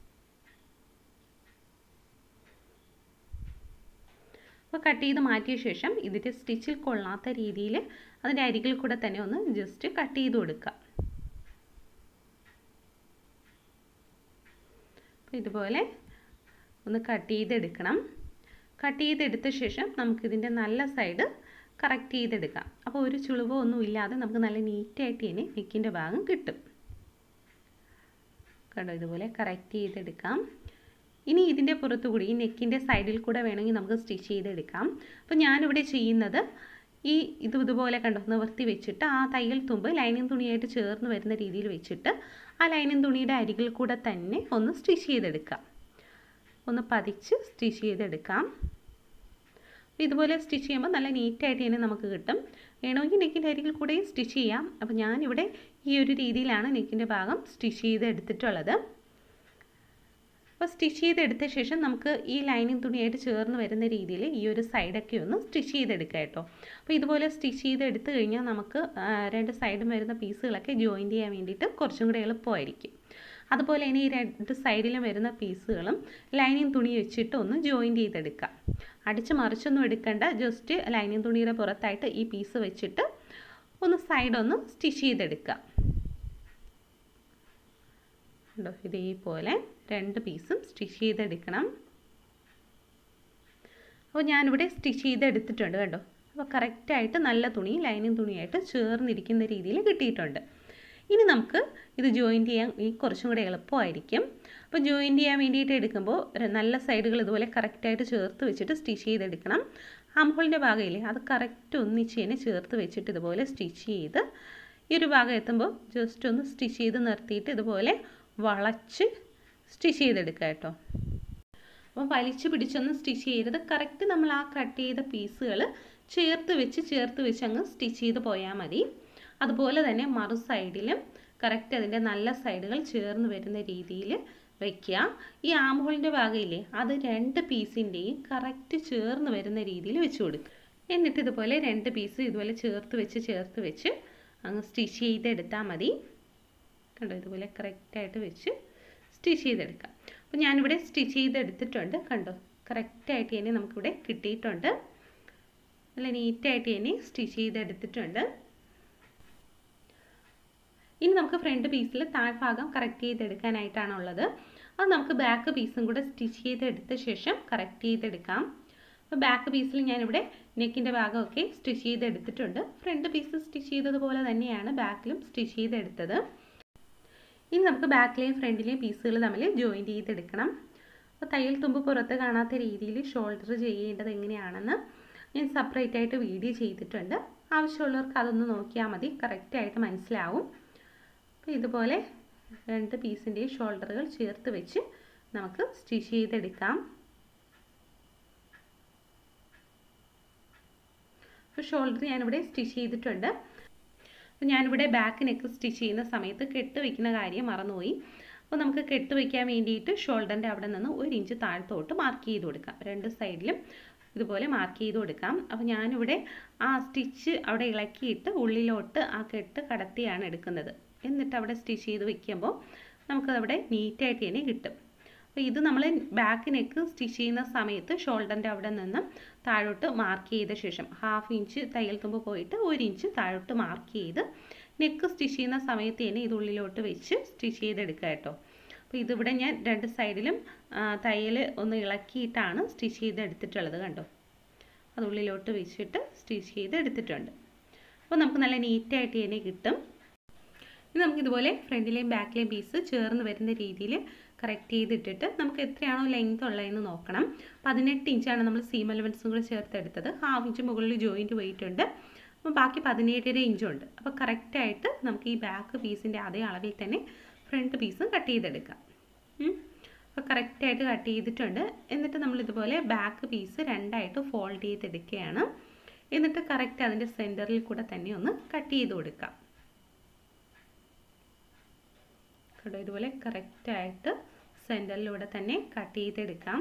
അപ്പോൾ കട്ട് ചെയ്ത് മാറ്റിയ ശേഷം ഇതിൻ്റെ സ്റ്റിച്ചിൽ കൊള്ളാത്ത രീതിയിൽ അതിൻ്റെ അരികിൽ കൂടെ തന്നെ ഒന്ന് ജസ്റ്റ് കട്ട് ചെയ്ത് കൊടുക്കുക അപ്പോൾ ഇതുപോലെ ഒന്ന് കട്ട് ചെയ്തെടുക്കണം കട്ട് ചെയ്തെടുത്ത ശേഷം നമുക്കിതിൻ്റെ നല്ല സൈഡ് കറക്റ്റ് ചെയ്തെടുക്കാം അപ്പോൾ ഒരു ചുളിവോ ഒന്നും ഇല്ലാതെ നമുക്ക് നല്ല നീറ്റായിട്ട് തന്നെ നെക്കിൻ്റെ ഭാഗം കിട്ടും കണ്ടോ ഇതുപോലെ കറക്റ്റ് ചെയ്തെടുക്കാം ഇനി ഇതിൻ്റെ പുറത്തു കൂടി ഈ നെക്കിൻ്റെ സൈഡിൽ കൂടെ വേണമെങ്കിൽ നമുക്ക് സ്റ്റിച്ച് ചെയ്തെടുക്കാം അപ്പോൾ ഞാനിവിടെ ചെയ്യുന്നത് ഈ ഇത് ഇതുപോലെ കണ്ടോ നിവർത്തി വെച്ചിട്ട് ആ തയ്യൽ തുമ്പ് ലൈനിങ് തുണിയായിട്ട് ചേർന്ന് വരുന്ന രീതിയിൽ വെച്ചിട്ട് ആ ലൈനിങ് തുണിയുടെ അരികിൽ കൂടെ തന്നെ ഒന്ന് സ്റ്റിച്ച് ചെയ്തെടുക്കാം ഒന്ന് പതിച്ച് സ്റ്റിച്ച് ചെയ്തെടുക്കാം ഇതുപോലെ സ്റ്റിച്ച് ചെയ്യുമ്പോൾ നല്ല നീറ്റായിട്ട് തന്നെ നമുക്ക് കിട്ടും വേണമെങ്കിൽ നെക്കിൻ്റെ അരികിൽ കൂടെയും സ്റ്റിച്ച് ചെയ്യാം അപ്പോൾ ഞാനിവിടെ ഈ ഒരു രീതിയിലാണ് നെക്കിൻ്റെ ഭാഗം സ്റ്റിച്ച് ചെയ്ത് എടുത്തിട്ടുള്ളത് അപ്പോൾ സ്റ്റിച്ച് ചെയ്തെടുത്ത ശേഷം നമുക്ക് ഈ ലൈനിങ് തുണിയായിട്ട് ചേർന്ന് വരുന്ന രീതിയിൽ ഈ ഒരു സൈഡൊക്കെ ഒന്ന് സ്റ്റിച്ച് ചെയ്തെടുക്കുക കേട്ടോ അപ്പോൾ ഇതുപോലെ സ്റ്റിച്ച് ചെയ്ത് എടുത്തു കഴിഞ്ഞാൽ നമുക്ക് രണ്ട് സൈഡും വരുന്ന പീസുകളൊക്കെ ജോയിൻറ്റ് ചെയ്യാൻ വേണ്ടിയിട്ട് കുറച്ചും കൂടെ എളുപ്പമായിരിക്കും അതുപോലെ തന്നെ ഈ രണ്ട് സൈഡിലും വരുന്ന പീസുകളും ലൈനിങ് തുണി വെച്ചിട്ട് ഒന്ന് ജോയിൻറ്റ് ചെയ്തെടുക്കാം അടിച്ച് മറിച്ചൊന്നും എടുക്കേണ്ട ജസ്റ്റ് ലൈനിങ് തുണിയുടെ പുറത്തായിട്ട് ഈ പീസ് വെച്ചിട്ട് ഒന്ന് സൈഡൊന്ന് സ്റ്റിച്ച് ചെയ്തെടുക്കുക കണ്ടോ ഇതേപോലെ രണ്ട് പീസും സ്റ്റിച്ച് ചെയ്തെടുക്കണം അപ്പോൾ ഞാനിവിടെ സ്റ്റിച്ച് ചെയ്തെടുത്തിട്ടുണ്ട് കണ്ടോ അപ്പോൾ കറക്റ്റായിട്ട് നല്ല തുണി ലൈനിങ് തുണിയായിട്ട് ചേർന്നിരിക്കുന്ന രീതിയിൽ കിട്ടിയിട്ടുണ്ട് ഇനി നമുക്ക് ഇത് ജോയിൻറ്റ് ചെയ്യാൻ ഈ കുറച്ചും കൂടെ എളുപ്പമായിരിക്കും അപ്പോൾ ജോയിൻറ്റ് ചെയ്യാൻ വേണ്ടിയിട്ട് എടുക്കുമ്പോൾ നല്ല സൈഡുകൾ ഇതുപോലെ കറക്റ്റായിട്ട് ചേർത്ത് വെച്ചിട്ട് സ്റ്റിച്ച് ചെയ്തെടുക്കണം ആംഹോളിൻ്റെ ഭാഗമില്ലേ അത് കറക്റ്റ് ഒന്നിച്ച് തന്നെ ചേർത്ത് വെച്ചിട്ട് ഇതുപോലെ സ്റ്റിച്ച് ചെയ്ത് ഈ ഒരു ഭാഗം എത്തുമ്പോൾ ജസ്റ്റ് ഒന്ന് സ്റ്റിച്ച് ചെയ്ത് നിർത്തിയിട്ട് ഇതുപോലെ വളച്ച് സ്റ്റിച്ച് ചെയ്തെടുക്കുക കേട്ടോ അപ്പോൾ വലിച്ചു പിടിച്ചൊന്നും സ്റ്റിച്ച് ചെയ്യരുത് കറക്റ്റ് നമ്മൾ ആ കട്ട് ചെയ്ത പീസുകൾ ചേർത്ത് വെച്ച് ചേർത്ത് വെച്ച് അങ്ങ് സ്റ്റിച്ച് ചെയ്ത് പോയാൽ മതി അതുപോലെ തന്നെ മറു സൈഡിലും കറക്റ്റ് അതിൻ്റെ നല്ല സൈഡുകൾ ചേർന്ന് വരുന്ന രീതിയിൽ വയ്ക്കുക ഈ ആംഹോളിൻ്റെ ഭാഗമില്ലേ അത് രണ്ട് പീസിൻ്റെയും കറക്റ്റ് ചേർന്ന് വരുന്ന രീതിയിൽ വെച്ച് കൊടുക്കുക എന്നിട്ട് ഇതുപോലെ രണ്ട് പീസ് ഇതുപോലെ ചേർത്ത് വെച്ച് ചേർത്ത് വെച്ച് അങ്ങ് സ്റ്റിച്ച് ചെയ്തെടുത്താൽ മതി കണ്ടോ ഇതുപോലെ കറക്റ്റായിട്ട് വെച്ച് സ്റ്റിച്ച് ചെയ്തെടുക്കാം അപ്പോൾ ഞാനിവിടെ സ്റ്റിച്ച് ചെയ്തെടുത്തിട്ടുണ്ട് കണ്ടോ കറക്റ്റായിട്ട് തന്നെ നമുക്കിവിടെ കിട്ടിയിട്ടുണ്ട് നല്ല നീറ്റായിട്ട് തന്നെ സ്റ്റിച്ച് ചെയ്തെടുത്തിട്ടുണ്ട് ഇനി നമുക്ക് ഫ്രണ്ട് പീസിൽ താഴ്ഭാഗം കറക്റ്റ് ചെയ്തെടുക്കാനായിട്ടാണ് ഉള്ളത് അത് നമുക്ക് ബാക്ക് പീസും കൂടെ സ്റ്റിച്ച് ചെയ്തെടുത്ത ശേഷം കറക്റ്റ് ചെയ്തെടുക്കാം അപ്പോൾ ബാക്ക് പീസിൽ ഞാനിവിടെ നെക്കിൻ്റെ ഭാഗമൊക്കെ സ്റ്റിച്ച് ചെയ്തെടുത്തിട്ടുണ്ട് ഫ്രണ്ട് പീസ് സ്റ്റിച്ച് ചെയ്തതുപോലെ തന്നെയാണ് ബാക്കിലും സ്റ്റിച്ച് ചെയ്തെടുത്തത് ഇനി നമുക്ക് ബാക്കിലെയും ഫ്രണ്ടിലെയും പീസുകൾ തമ്മിൽ ജോയിൻറ്റ് ചെയ്തെടുക്കണം അപ്പോൾ തയ്യൽ തുമ്പ് പുറത്ത് കാണാത്ത രീതിയിൽ ഷോൾഡർ ചെയ്യേണ്ടത് എങ്ങനെയാണെന്ന് ഞാൻ സെപ്പറേറ്റ് ആയിട്ട് വീഡിയോ ചെയ്തിട്ടുണ്ട് ആവശ്യമുള്ളവർക്ക് അതൊന്ന് നോക്കിയാൽ മതി കറക്റ്റായിട്ട് മനസ്സിലാവും അപ്പോൾ ഇതുപോലെ രണ്ട് പീസിൻ്റെയും ഷോൾഡറുകൾ ചേർത്ത് വെച്ച് നമുക്ക് സ്റ്റിച്ച് ചെയ്തെടുക്കാം അപ്പോൾ ഷോൾഡർ ഞാനിവിടെ സ്റ്റിച്ച് ചെയ്തിട്ടുണ്ട് അപ്പോൾ ഞാനിവിടെ ബാക്ക് നെക്ക് സ്റ്റിച്ച് ചെയ്യുന്ന സമയത്ത് കെട്ട് വയ്ക്കുന്ന കാര്യം മറന്നുപോയി അപ്പോൾ നമുക്ക് കെട്ട് വയ്ക്കാൻ വേണ്ടിയിട്ട് ഷോൾഡറിൻ്റെ അവിടെ നിന്ന് ഒരു ഇഞ്ച് താഴത്തോട്ട് മാർക്ക് ചെയ്ത് കൊടുക്കാം രണ്ട് സൈഡിലും ഇതുപോലെ മാർക്ക് ചെയ്ത് കൊടുക്കാം അപ്പോൾ ഞാനിവിടെ ആ സ്റ്റിച്ച് അവിടെ ഇളക്കിയിട്ട് ഉള്ളിലോട്ട് ആ കെട്ട് കടത്തിയാണ് എടുക്കുന്നത് എന്നിട്ട് അവിടെ സ്റ്റിച്ച് ചെയ്ത് വെക്കുമ്പോൾ നമുക്കതവിടെ നീറ്റായിട്ട് തന്നെ കിട്ടും അപ്പോൾ ഇത് നമ്മൾ ബാക്ക് നെക്ക് സ്റ്റിച്ച് ചെയ്യുന്ന സമയത്ത് ഷോൾഡറിൻ്റെ അവിടെ നിന്ന് താഴോട്ട് മാർക്ക് ചെയ്ത ശേഷം ഹാഫ് ഇഞ്ച് തയ്യൽ തുമ്പ് പോയിട്ട് ഒരു ഇഞ്ച് താഴോട്ട് മാർക്ക് ചെയ്ത് നെക്ക് സ്റ്റിച്ച് ചെയ്യുന്ന സമയത്ത് തന്നെ ഇത് ഉള്ളിലോട്ട് വെച്ച് സ്റ്റിച്ച് ചെയ്തെടുക്കുക കേട്ടോ അപ്പോൾ ഇതിവിടെ ഞാൻ രണ്ട് സൈഡിലും തയ്യൽ ഒന്ന് ഇളക്കിയിട്ടാണ് സ്റ്റിച്ച് ചെയ്തെടുത്തിട്ടുള്ളത് കണ്ടോ അത് ഉള്ളിലോട്ട് വെച്ചിട്ട് സ്റ്റിച്ച് ചെയ്ത് എടുത്തിട്ടുണ്ട് അപ്പോൾ നമുക്ക് നല്ല നീറ്റായിട്ട് തന്നെ കിട്ടും ഇനി നമുക്ക് ഇതുപോലെ ഫ്രണ്ടിലെയും ബാക്കിലെയും പീസ് ചേർന്ന് വരുന്ന രീതിയിൽ കറക്റ്റ് ചെയ്തിട്ടിട്ട് നമുക്ക് എത്രയാണോ ലെങ്ത് ഉള്ളതെന്ന് നോക്കണം പതിനെട്ട് ഇഞ്ചാണ് നമ്മൾ സീം അലവൻസും കൂടെ ചേർത്തെടുത്തത് ഹാഫ് ഇഞ്ച് മുകളിൽ ജോയിൻറ്റ് പോയിട്ടുണ്ട് അപ്പോൾ ബാക്കി പതിനേഴര ഇഞ്ചുണ്ട് അപ്പോൾ കറക്റ്റായിട്ട് നമുക്ക് ഈ ബാക്ക് പീസിൻ്റെ അതേ അളവിൽ തന്നെ ഫ്രണ്ട് പീസും കട്ട് ചെയ്തെടുക്കാം അപ്പോൾ കറക്റ്റായിട്ട് കട്ട് ചെയ്തിട്ടുണ്ട് എന്നിട്ട് നമ്മൾ ഇതുപോലെ ബാക്ക് പീസ് രണ്ടായിട്ട് ഫോൾഡ് ചെയ്തെടുക്കുകയാണ് എന്നിട്ട് കറക്റ്റ് അതിൻ്റെ സെൻറ്ററിൽ കൂടെ തന്നെ ഒന്ന് കട്ട് ചെയ്ത് കൊടുക്കാം കേട്ടോ ഇതുപോലെ കറക്റ്റായിട്ട് സെൻറ്ററിലൂടെ തന്നെ കട്ട് ചെയ്തെടുക്കാം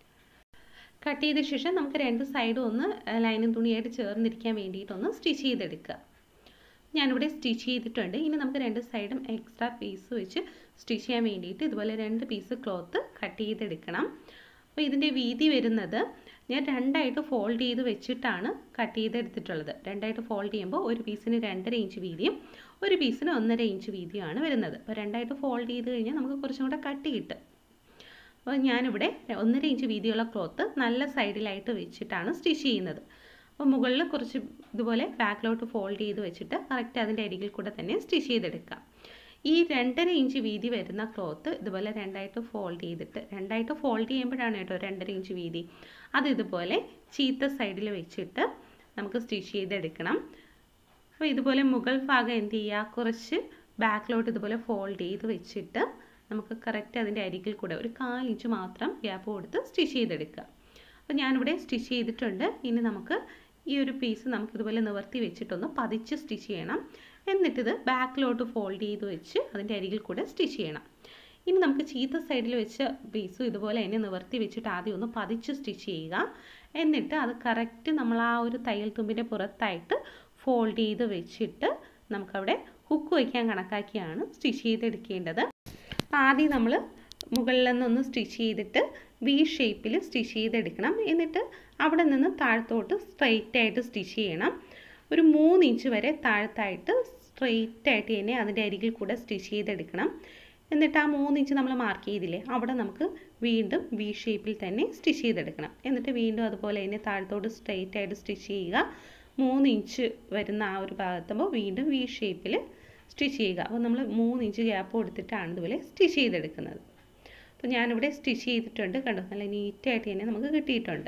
കട്ട് ചെയ്ത ശേഷം നമുക്ക് രണ്ട് സൈഡും ഒന്ന് ലൈനും തുണിയായിട്ട് ചേർന്നിരിക്കാൻ വേണ്ടിയിട്ടൊന്ന് സ്റ്റിച്ച് ചെയ്തെടുക്കുക ഞാനിവിടെ സ്റ്റിച്ച് ചെയ്തിട്ടുണ്ട് ഇനി നമുക്ക് രണ്ട് സൈഡും എക്സ്ട്രാ പീസ് വെച്ച് സ്റ്റിച്ച് ചെയ്യാൻ വേണ്ടിയിട്ട് ഇതുപോലെ രണ്ട് പീസ് ക്ലോത്ത് കട്ട് ചെയ്തെടുക്കണം അപ്പോൾ ഇതിൻ്റെ വീതി വരുന്നത് ഞാൻ രണ്ടായിട്ട് ഫോൾഡ് ചെയ്ത് വെച്ചിട്ടാണ് കട്ട് ചെയ്തെടുത്തിട്ടുള്ളത് രണ്ടായിട്ട് ഫോൾഡ് ചെയ്യുമ്പോൾ ഒരു പീസിന് രണ്ടര ഇഞ്ച് വീതിയും ഒരു പീസിന് ഒന്നര ഇഞ്ച് വീതിയുമാണ് വരുന്നത് അപ്പോൾ രണ്ടായിട്ട് ഫോൾഡ് ചെയ്ത് കഴിഞ്ഞാൽ നമുക്ക് കുറച്ചും കൂടെ കട്ടി കിട്ടും അപ്പോൾ ഞാനിവിടെ ഒന്നര ഇഞ്ച് വീതിയുള്ള ക്ലോത്ത് നല്ല സൈഡിലായിട്ട് വെച്ചിട്ടാണ് സ്റ്റിച്ച് ചെയ്യുന്നത് അപ്പോൾ മുകളിൽ കുറച്ച് ഇതുപോലെ ബാക്കിലോട്ട് ഫോൾഡ് ചെയ്ത് വെച്ചിട്ട് കറക്റ്റ് അതിൻ്റെ അരികിൽ കൂടെ തന്നെ സ്റ്റിച്ച് ചെയ്തെടുക്കാം ഈ രണ്ടര ഇഞ്ച് വീതി വരുന്ന ക്ലോത്ത് ഇതുപോലെ രണ്ടായിട്ട് ഫോൾഡ് ചെയ്തിട്ട് രണ്ടായിട്ട് ഫോൾഡ് ചെയ്യുമ്പോഴാണ് കേട്ടോ രണ്ടര ഇഞ്ച് വീതി അത് ഇതുപോലെ ചീത്ത സൈഡിൽ വെച്ചിട്ട് നമുക്ക് സ്റ്റിച്ച് ചെയ്തെടുക്കണം അപ്പോൾ ഇതുപോലെ മുകൾ ഭാഗം എന്ത് ചെയ്യുക കുറച്ച് ബാക്കിലോട്ട് ഇതുപോലെ ഫോൾഡ് ചെയ്ത് വെച്ചിട്ട് നമുക്ക് കറക്റ്റ് അതിൻ്റെ അരികിൽ കൂടെ ഒരു കാലിഞ്ച് മാത്രം ഗ്യാപ്പ് കൊടുത്ത് സ്റ്റിച്ച് ചെയ്തെടുക്കുക അപ്പോൾ ഞാനിവിടെ സ്റ്റിച്ച് ചെയ്തിട്ടുണ്ട് ഇനി നമുക്ക് ഈ ഒരു പീസ് നമുക്ക് ഇതുപോലെ നിവർത്തി വെച്ചിട്ടൊന്ന് പതിച്ച് സ്റ്റിച്ച് ചെയ്യണം എന്നിട്ടിത് ബാക്കിലോട്ട് ഫോൾഡ് ചെയ്ത് വെച്ച് അതിൻ്റെ അരികിൽ കൂടെ സ്റ്റിച്ച് ചെയ്യണം ഇനി നമുക്ക് ചീത്ത സൈഡിൽ വെച്ച പീസും ഇതുപോലെ തന്നെ നിവർത്തി വെച്ചിട്ട് ആദ്യം ഒന്ന് പതിച്ച് സ്റ്റിച്ച് ചെയ്യുക എന്നിട്ട് അത് കറക്റ്റ് നമ്മൾ ആ ഒരു തയ്യൽ തുമ്പിൻ്റെ പുറത്തായിട്ട് ഫോൾഡ് ചെയ്ത് വെച്ചിട്ട് നമുക്കവിടെ ഹുക്ക് വയ്ക്കാൻ കണക്കാക്കിയാണ് സ്റ്റിച്ച് ചെയ്തെടുക്കേണ്ടത് ആദ്യം നമ്മൾ മുകളിൽ നിന്നൊന്ന് സ്റ്റിച്ച് ചെയ്തിട്ട് വി ഷേപ്പിൽ സ്റ്റിച്ച് ചെയ്തെടുക്കണം എന്നിട്ട് അവിടെ നിന്ന് താഴത്തോട്ട് സ്ട്രെയിറ്റ് ആയിട്ട് സ്റ്റിച്ച് ചെയ്യണം ഒരു മൂന്ന് ഇഞ്ച് വരെ താഴത്തായിട്ട് സ്ട്രെയിറ്റ് ആയിട്ട് തന്നെ അതിൻ്റെ അരികിൽ കൂടെ സ്റ്റിച്ച് ചെയ്തെടുക്കണം എന്നിട്ട് ആ മൂന്ന് ഇഞ്ച് നമ്മൾ മാർക്ക് ചെയ്തില്ലേ അവിടെ നമുക്ക് വീണ്ടും വി ഷേപ്പിൽ തന്നെ സ്റ്റിച്ച് ചെയ്തെടുക്കണം എന്നിട്ട് വീണ്ടും അതുപോലെ തന്നെ താഴത്തോട്ട് സ്ട്രെയിറ്റ് ആയിട്ട് സ്റ്റിച്ച് ചെയ്യുക മൂന്ന് ഇഞ്ച് വരുന്ന ആ ഒരു ഭാഗത്തുമ്പോൾ വീണ്ടും വി ഷേപ്പിൽ സ്റ്റിച്ച് ചെയ്യുക അപ്പോൾ നമ്മൾ മൂന്ന് ഇഞ്ച് ഗ്യാപ്പ് കൊടുത്തിട്ടാണ് ഇതുപോലെ സ്റ്റിച്ച് ചെയ്തെടുക്കുന്നത് അപ്പോൾ ഞാനിവിടെ സ്റ്റിച്ച് ചെയ്തിട്ടുണ്ട് കണ്ടോ നല്ല നീറ്റായിട്ട് തന്നെ നമുക്ക് കിട്ടിയിട്ടുണ്ട്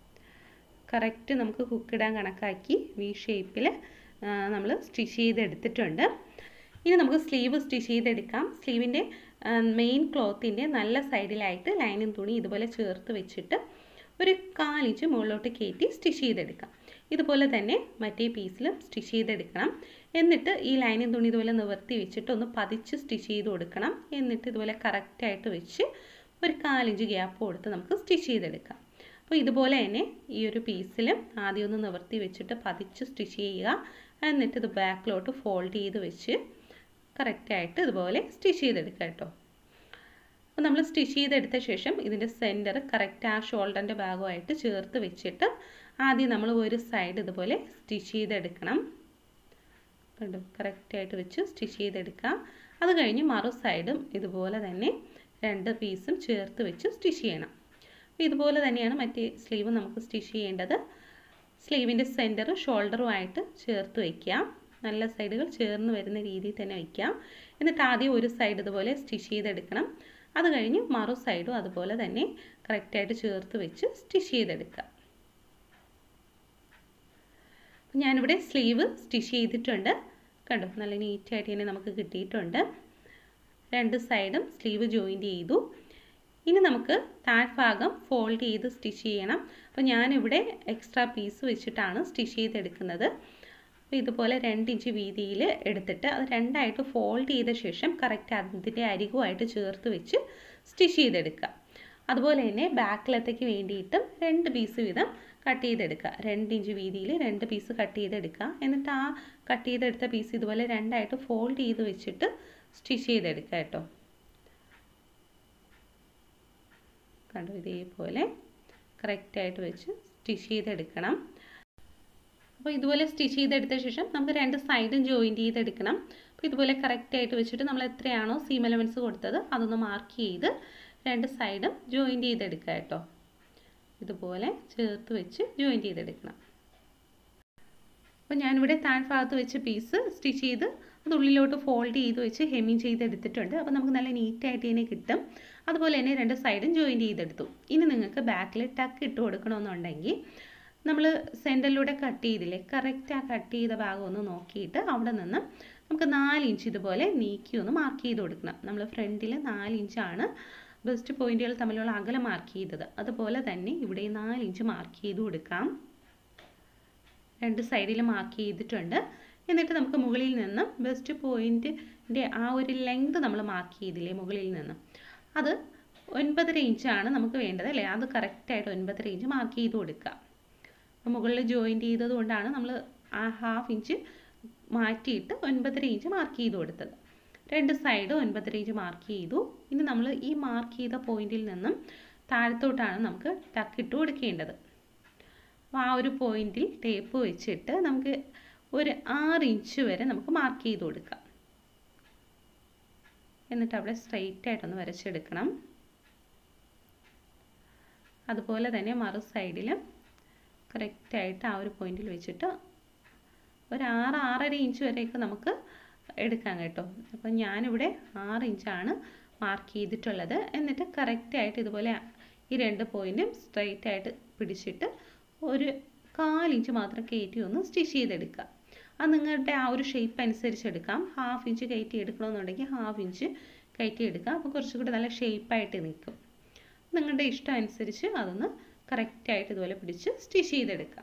കറക്റ്റ് നമുക്ക് ഹുക്കിടാൻ കണക്കാക്കി വി ഷേപ്പിൽ നമ്മൾ സ്റ്റിച്ച് ചെയ്തെടുത്തിട്ടുണ്ട് ഇനി നമുക്ക് സ്ലീവ് സ്റ്റിച്ച് ചെയ്തെടുക്കാം സ്ലീവിൻ്റെ മെയിൻ ക്ലോത്തിൻ്റെ നല്ല സൈഡിലായിട്ട് ലൈനിങ് തുണി ഇതുപോലെ ചേർത്ത് വെച്ചിട്ട് ഒരു കാലിഞ്ച് മുകളിലോട്ട് കയറ്റി സ്റ്റിച്ച് ചെയ്തെടുക്കാം ഇതുപോലെ തന്നെ മറ്റേ പീസിലും സ്റ്റിച്ച് ചെയ്തെടുക്കണം എന്നിട്ട് ഈ ലൈനിങ് തുണി ഇതുപോലെ നിവർത്തി വെച്ചിട്ട് ഒന്ന് പതിച്ച് സ്റ്റിച്ച് ചെയ്ത് കൊടുക്കണം എന്നിട്ട് ഇതുപോലെ കറക്റ്റായിട്ട് വെച്ച് ഒരു കാലിഞ്ച് ഗ്യാപ്പ് കൊടുത്ത് നമുക്ക് സ്റ്റിച്ച് ചെയ്തെടുക്കാം അപ്പോൾ ഇതുപോലെ തന്നെ ഈ ഒരു പീസിൽ ആദ്യം ഒന്ന് നിവർത്തി വെച്ചിട്ട് പതിച്ച് സ്റ്റിച്ച് ചെയ്യുക എന്നിട്ട് ഇത് ബാക്കിലോട്ട് ഫോൾഡ് ചെയ്ത് വെച്ച് കറക്റ്റായിട്ട് ഇതുപോലെ സ്റ്റിച്ച് ചെയ്തെടുക്കുക കേട്ടോ അപ്പോൾ നമ്മൾ സ്റ്റിച്ച് ചെയ്തെടുത്ത ശേഷം ഇതിൻ്റെ സെൻറ്റർ കറക്റ്റ് ആ ഷോൾഡറിൻ്റെ ഭാഗമായിട്ട് ചേർത്ത് വെച്ചിട്ട് ആദ്യം നമ്മൾ ഒരു സൈഡ് ഇതുപോലെ സ്റ്റിച്ച് ചെയ്തെടുക്കണം കണ്ടു കറക്റ്റായിട്ട് വെച്ച് സ്റ്റിച്ച് ചെയ്തെടുക്കുക അത് കഴിഞ്ഞ് മറു സൈഡും ഇതുപോലെ തന്നെ രണ്ട് പീസും ചേർത്ത് വെച്ച് സ്റ്റിച്ച് ചെയ്യണം അപ്പോൾ ഇതുപോലെ തന്നെയാണ് മറ്റേ സ്ലീവ് നമുക്ക് സ്റ്റിച്ച് ചെയ്യേണ്ടത് സ്ലീവിൻ്റെ സെൻറ്ററും ഷോൾഡറുമായിട്ട് ചേർത്ത് വയ്ക്കുക നല്ല സൈഡുകൾ ചേർന്ന് വരുന്ന രീതിയിൽ തന്നെ വയ്ക്കാം എന്നിട്ട് ആദ്യം ഒരു സൈഡ് ഇതുപോലെ സ്റ്റിച്ച് ചെയ്തെടുക്കണം അത് കഴിഞ്ഞ് മറു സൈഡും അതുപോലെ തന്നെ കറക്റ്റായിട്ട് ചേർത്ത് വെച്ച് സ്റ്റിച്ച് ചെയ്തെടുക്കുക ഞാനിവിടെ സ്ലീവ് സ്റ്റിച്ച് ചെയ്തിട്ടുണ്ട് കണ്ടോ നല്ല നീറ്റായിട്ട് തന്നെ നമുക്ക് കിട്ടിയിട്ടുണ്ട് രണ്ട് സൈഡും സ്ലീവ് ജോയിൻറ്റ് ചെയ്തു ഇനി നമുക്ക് താഴ്ഭാഗം ഫോൾഡ് ചെയ്ത് സ്റ്റിച്ച് ചെയ്യണം അപ്പോൾ ഞാനിവിടെ എക്സ്ട്രാ പീസ് വെച്ചിട്ടാണ് സ്റ്റിച്ച് ചെയ്തെടുക്കുന്നത് അപ്പോൾ ഇതുപോലെ രണ്ട് ഇഞ്ച് വീതിയിൽ എടുത്തിട്ട് അത് രണ്ടായിട്ട് ഫോൾഡ് ചെയ്ത ശേഷം കറക്റ്റ് അതിൻ്റെ അരികുമായിട്ട് ചേർത്ത് വെച്ച് സ്റ്റിച്ച് ചെയ്തെടുക്കുക അതുപോലെ തന്നെ ബാക്കിലത്തേക്ക് വേണ്ടിയിട്ടും രണ്ട് പീസ് വീതം കട്ട് ചെയ്തെടുക്കുക രണ്ട് ഇഞ്ച് വീതിയിൽ രണ്ട് പീസ് കട്ട് ചെയ്തെടുക്കുക എന്നിട്ട് ആ കട്ട് ചെയ്തെടുത്ത പീസ് ഇതുപോലെ രണ്ടായിട്ട് ഫോൾഡ് ചെയ്ത് വെച്ചിട്ട് സ്റ്റിച്ച് ചെയ്തെടുക്കുക കേട്ടോ കണ്ടു ഇതേപോലെ കറക്റ്റായിട്ട് വെച്ച് സ്റ്റിച്ച് ചെയ്തെടുക്കണം അപ്പോൾ ഇതുപോലെ സ്റ്റിച്ച് ചെയ്തെടുത്ത ശേഷം നമുക്ക് രണ്ട് സൈഡും ജോയിൻറ്റ് ചെയ്തെടുക്കണം അപ്പോൾ ഇതുപോലെ കറക്റ്റായിട്ട് വെച്ചിട്ട് നമ്മൾ എത്രയാണോ സീം എലമെൻറ്റ്സ് കൊടുത്തത് അതൊന്ന് മാർക്ക് ചെയ്ത് രണ്ട് സൈഡും ജോയിൻറ്റ് ചെയ്തെടുക്കുക കേട്ടോ ഇതുപോലെ ചേർത്ത് വെച്ച് ജോയിൻറ്റ് ചെയ്തെടുക്കണം അപ്പോൾ ഞാനിവിടെ താഴ്ഭാഗത്ത് വെച്ച് പീസ് സ്റ്റിച്ച് ചെയ്ത് അത് ഉള്ളിലോട്ട് ഫോൾഡ് ചെയ്ത് വെച്ച് ഹെമ്മിങ് ചെയ്തെടുത്തിട്ടുണ്ട് അപ്പോൾ നമുക്ക് നല്ല നീറ്റായിട്ട് ഇതിനെ കിട്ടും അതുപോലെ തന്നെ രണ്ട് സൈഡും ജോയിൻ ചെയ്തെടുത്തു ഇനി നിങ്ങൾക്ക് ബാക്കിൽ ടക്ക് ഇട്ട് കൊടുക്കണമെന്നുണ്ടെങ്കിൽ നമ്മൾ സെൻറ്ററിലൂടെ കട്ട് ചെയ്തില്ലേ കറക്റ്റ് ആ കട്ട് ചെയ്ത ഭാഗം ഒന്ന് നോക്കിയിട്ട് അവിടെ നിന്ന് നമുക്ക് നാല് ഇഞ്ച് ഇതുപോലെ നീക്കി ഒന്ന് മാർക്ക് ചെയ്ത് കൊടുക്കണം നമ്മൾ ഫ്രണ്ടിൽ നാല് ഇഞ്ചാണ് ബെസ്റ്റ് പോയിന്റുകൾ തമ്മിലുള്ള അകലം മാർക്ക് ചെയ്തത് അതുപോലെ തന്നെ ഇവിടെ നാല് ഇഞ്ച് മാർക്ക് ചെയ്ത് കൊടുക്കാം രണ്ട് സൈഡിൽ മാർക്ക് ചെയ്തിട്ടുണ്ട് എന്നിട്ട് നമുക്ക് മുകളിൽ നിന്ന് ബെസ്റ്റ് പോയിൻറ്റിൻ്റെ ആ ഒരു ലെങ്ത് നമ്മൾ മാർക്ക് ചെയ്തില്ലേ മുകളിൽ നിന്ന് അത് ഒൻപതര ഇഞ്ചാണ് നമുക്ക് വേണ്ടത് അല്ലേ അത് കറക്റ്റായിട്ട് ഒൻപതര ഇഞ്ച് മാർക്ക് ചെയ്ത് കൊടുക്കുക അപ്പോൾ മുകളിൽ ജോയിൻറ്റ് ചെയ്തത് കൊണ്ടാണ് നമ്മൾ ആ ഹാഫ് ഇഞ്ച് മാറ്റിയിട്ട് ഒൻപതര ഇഞ്ച് മാർക്ക് ചെയ്ത് കൊടുത്തത് രണ്ട് സൈഡ് ഒൻപതര ഇഞ്ച് മാർക്ക് ചെയ്തു ഇനി നമ്മൾ ഈ മാർക്ക് ചെയ്ത പോയിന്റിൽ നിന്നും താഴത്തോട്ടാണ് നമുക്ക് ടക്കിട്ട് കൊടുക്കേണ്ടത് അപ്പോൾ ആ ഒരു പോയിന്റിൽ ടേപ്പ് വെച്ചിട്ട് നമുക്ക് ഒരു ആറ് ഇഞ്ച് വരെ നമുക്ക് മാർക്ക് ചെയ്ത് കൊടുക്കാം എന്നിട്ട് അവിടെ സ്ട്രെയിറ്റ് ആയിട്ടൊന്ന് വരച്ചെടുക്കണം അതുപോലെ തന്നെ മറു സൈഡിലും കറക്റ്റായിട്ട് ആ ഒരു പോയിന്റിൽ വെച്ചിട്ട് ഒരു ആറ് ആറര ഇഞ്ച് വരെയൊക്കെ നമുക്ക് എടുക്കാം കേട്ടോ അപ്പം ഞാനിവിടെ ആറ് ഇഞ്ചാണ് മാർക്ക് ചെയ്തിട്ടുള്ളത് എന്നിട്ട് കറക്റ്റായിട്ട് ഇതുപോലെ ഈ രണ്ട് പോയിൻറ്റും സ്ട്രെയിറ്റ് ആയിട്ട് പിടിച്ചിട്ട് ഒരു കാലിഞ്ച് മാത്രം കയറ്റി ഒന്ന് സ്റ്റിച്ച് ചെയ്തെടുക്കുക അത് നിങ്ങളുടെ ആ ഒരു ഷേപ്പ് അനുസരിച്ച് എടുക്കാം ഹാഫ് ഇഞ്ച് കയറ്റി എടുക്കണമെന്നുണ്ടെങ്കിൽ ഹാഫ് ഇഞ്ച് കയറ്റി എടുക്കാം അപ്പോൾ കുറച്ചുകൂടി നല്ല ഷേപ്പായിട്ട് നിൽക്കും നിങ്ങളുടെ ഇഷ്ടം അനുസരിച്ച് അതൊന്ന് കറക്റ്റായിട്ട് ഇതുപോലെ പിടിച്ച് സ്റ്റിച്ച് ചെയ്തെടുക്കാം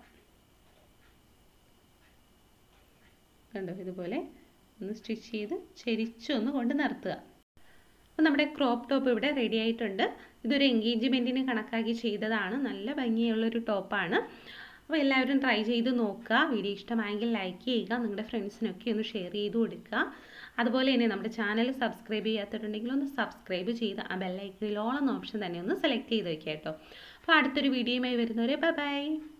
കണ്ടോ ഇതുപോലെ ഒന്ന് സ്റ്റിച്ച് ചെയ്ത് ചെരിച്ചൊന്ന് കൊണ്ട് നിർത്തുക അപ്പോൾ നമ്മുടെ ക്രോപ്പ് ടോപ്പ് ഇവിടെ റെഡി ആയിട്ടുണ്ട് ഇതൊരു എൻഗേജ്മെൻറ്റിന് കണക്കാക്കി ചെയ്തതാണ് നല്ല ഭംഗിയുള്ളൊരു ടോപ്പാണ് അപ്പോൾ എല്ലാവരും ട്രൈ ചെയ്ത് നോക്കുക വീഡിയോ ഇഷ്ടമായെങ്കിൽ ലൈക്ക് ചെയ്യുക നിങ്ങളുടെ ഫ്രണ്ട്സിനൊക്കെ ഒന്ന് ഷെയർ ചെയ്ത് കൊടുക്കുക അതുപോലെ തന്നെ നമ്മുടെ ചാനൽ സബ്സ്ക്രൈബ് ചെയ്യാത്തിട്ടുണ്ടെങ്കിൽ ഒന്ന് സബ്സ്ക്രൈബ് ചെയ്ത് ആ ബെല്ലൈക്കണിൽ ഓൾ എന്ന ഓപ്ഷൻ തന്നെ ഒന്ന് സെലക്ട് ചെയ്ത് വെക്കുക കേട്ടോ അപ്പോൾ അടുത്തൊരു വീഡിയോയുമായി വരുന്നവരെ ബൈ ബൈ